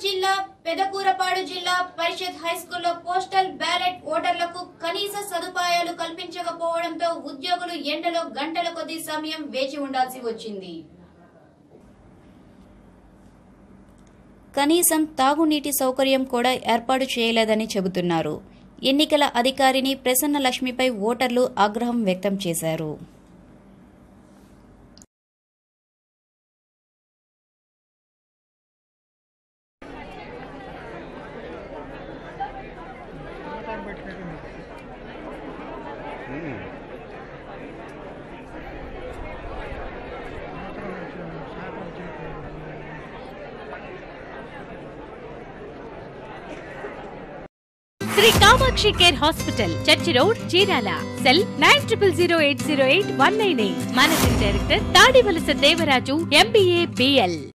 జిల్లా పెదకూరపాడు జిల్లా పరిషత్ హైస్కూల్లో postal ballot ఓటర్లకు కనీస సదుపాయాలు కల్పించకపోవడంతో ఉద్యోగులు ఎండలో గంటల కొద్ది సమయం వేచి ఉండాల్సి వచ్చింది కనీసం తాగునీటి సౌకర్యం కూడా ఏర్పాటు చేయలేదని చెబుతున్నారు ఎన్నికల అధికారిని ప్రసన్న లక్ష్మిపై ఓటర్లు ఆగ్రహం వ్యక్తం చేశారు Shri Kamakshi care hospital church road Chirala cell nine triple zero eight zero eight one nine eight managing director Tadivalasa Devaraju MBA BL